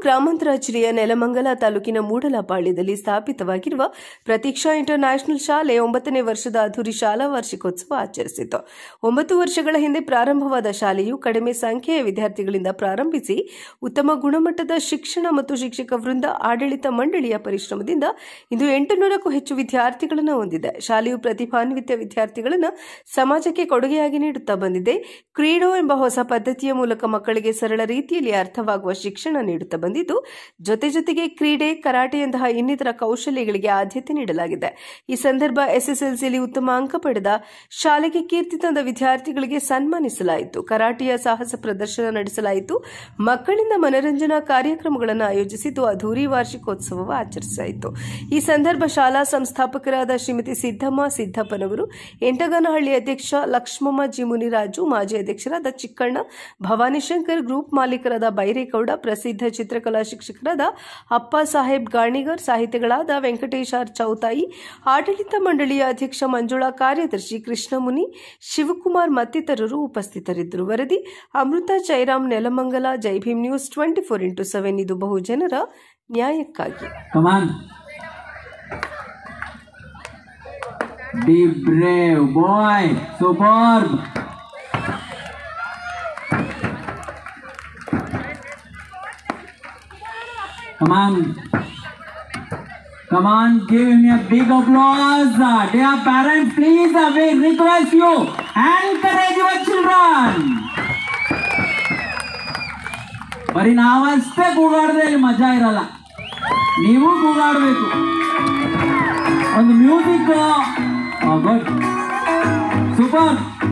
ಗ್ರಾಮಾಂತರ ಜಿಲ್ಲೆಯ ನೆಲಮಂಗಲ ತಾಲೂಕಿನ ಮೂಡಲಪಾಳ್ಯದಲ್ಲಿ ಸ್ಥಾಪಿತವಾಗಿರುವ ಪ್ರತೀಕ್ಷಾ ಇಂಟರ್ ನ್ಯಾಷನಲ್ ಶಾಲೆ ಒಂಬತ್ತನೇ ವರ್ಷದ ಅಧೂರಿ ಶಾಲಾ ವಾರ್ಷಿಕೋತ್ಸವ ಆಚರಿಸಿತು ಒಂಬತ್ತು ವರ್ಷಗಳ ಹಿಂದೆ ಪ್ರಾರಂಭವಾದ ಶಾಲೆಯು ಕಡಿಮೆ ಸಂಖ್ಯೆಯ ವಿದ್ಯಾರ್ಥಿಗಳಿಂದ ಪ್ರಾರಂಭಿಸಿ ಉತ್ತಮ ಗುಣಮಟ್ಟದ ಶಿಕ್ಷಣ ಮತ್ತು ಶಿಕ್ಷಕ ವೃಂದ ಆಡಳಿತ ಮಂಡಳಿಯ ಪರಿಶ್ರಮದಿಂದ ಇಂದು ಎಂಟುನೂರಕ್ಕೂ ಹೆಚ್ಚು ವಿದ್ಯಾರ್ಥಿಗಳನ್ನು ಹೊಂದಿದೆ ಶಾಲೆಯು ಪ್ರತಿಭಾನ್ವಿತ ವಿದ್ಯಾರ್ಥಿಗಳನ್ನು ಸಮಾಜಕ್ಕೆ ಕೊಡುಗೆಯಾಗಿ ನೀಡುತ್ತಾ ಬಂದಿದೆ ಕ್ರೀಡೋ ಎಂಬ ಹೊಸ ಪದ್ಧತಿಯ ಮೂಲಕ ಮಕ್ಕಳಿಗೆ ಸರಳ ರೀತಿಯಲ್ಲಿ ಅರ್ಥವಾಗುವ ಶಿಕ್ಷಣ ನೀಡುತ್ತಾ ಬಂದಿದ್ದು ಜೊತೆ ಜೊತೆಗೆ ಕ್ರೀಡೆ ಕರಾಟೆಯಂತಹ ಇನ್ನಿತರ ಕೌಶಲ್ಯಗಳಿಗೆ ಆದ್ಯತೆ ನೀಡಲಾಗಿದೆ ಈ ಸಂದರ್ಭ ಎಸ್ಎಸ್ಎಲ್ಸಿಯಲ್ಲಿ ಉತ್ತಮ ಅಂಕ ಪಡೆದ ಶಾಲೆಗೆ ಕೀರ್ತಿ ತಂದ ವಿದ್ಯಾರ್ಥಿಗಳಿಗೆ ಸನ್ಮಾನಿಸಲಾಯಿತು ಕರಾಟೆಯ ಸಾಹಸ ಪ್ರದರ್ಶನ ನಡೆಸಲಾಯಿತು ಮಕ್ಕಳಿಂದ ಮನರಂಜನಾ ಕಾರ್ಯಕ್ರಮಗಳನ್ನು ಆಯೋಜಿಸಿದ್ದು ಅಧೂರಿ ವಾರ್ಷಿಕೋತ್ಸವ ಆಚರಿಸಲಾಯಿತು ಈ ಸಂದರ್ಭ ಶಾಲಾ ಸಂಸ್ಥಾಪಕರಾದ ಶ್ರೀಮತಿ ಸಿದ್ದಮ್ಮ ಸಿದ್ದಪ್ಪನವರು ಎಂಟಗನಹಳ್ಳಿ ಅಧ್ಯಕ್ಷ ಲಕ್ಷ್ಮಮ್ಮ ಜಿ ಮುನಿರಾಜು ಮಾಜಿ ಅಧ್ಯಕ್ಷರಾದ ಚಿಕ್ಕಣ್ಣ ಭವಾನಿಶಂಕರ್ ಗ್ರೂಪ್ ಮಾಲೀಕರಾದ ಬೈರೇಗೌಡ ಪ್ರಸಿದ್ಧ ಚಿತ್ರಕಲಾ ಶಿಕ್ಷಕರಾದ ಅಪ್ಪ ಸಾಹೇಬ್ ಗಾಣಿಗರ್ ಸಾಹಿತಿಗಳಾದ ವೆಂಕಟೇಶ್ ಆರ್ ಚೌತಾಯಿ ಆಡಳಿತ ಮಂಡಳಿಯ ಅಧ್ಯಕ್ಷ ಮಂಜುಳಾ ಕಾರ್ಯದರ್ಶಿ ಕೃಷ್ಣಮುನಿ ಶಿವಕುಮಾರ್ ಮತ್ತಿತರರು ಉಪಸ್ಥಿತರಿದ್ದರು ವರದಿ Amrutha Jairam Nelamangala Jai Bhim news twenty four into seven ಇದು ಬಹುಜನರ ನ್ಯಾಯಕ್ಕಾಗಿ Come on. Be brave, boy. Superb. Come on. Come on, give him a big applause. Dear parents, please, uh, we request you, encourage your children. ಬರೀ ನಾವಷ್ಟೇ ಕೂಗಾಡಿದ್ರೆ ಇಲ್ಲಿ ಮಜಾ ಇರಲ್ಲ ನೀವು ಕೂಗಾಡಬೇಕು ಒಂದು ಮ್ಯೂಸಿಕ್ ಗುಡ್ ಸೂಪರ್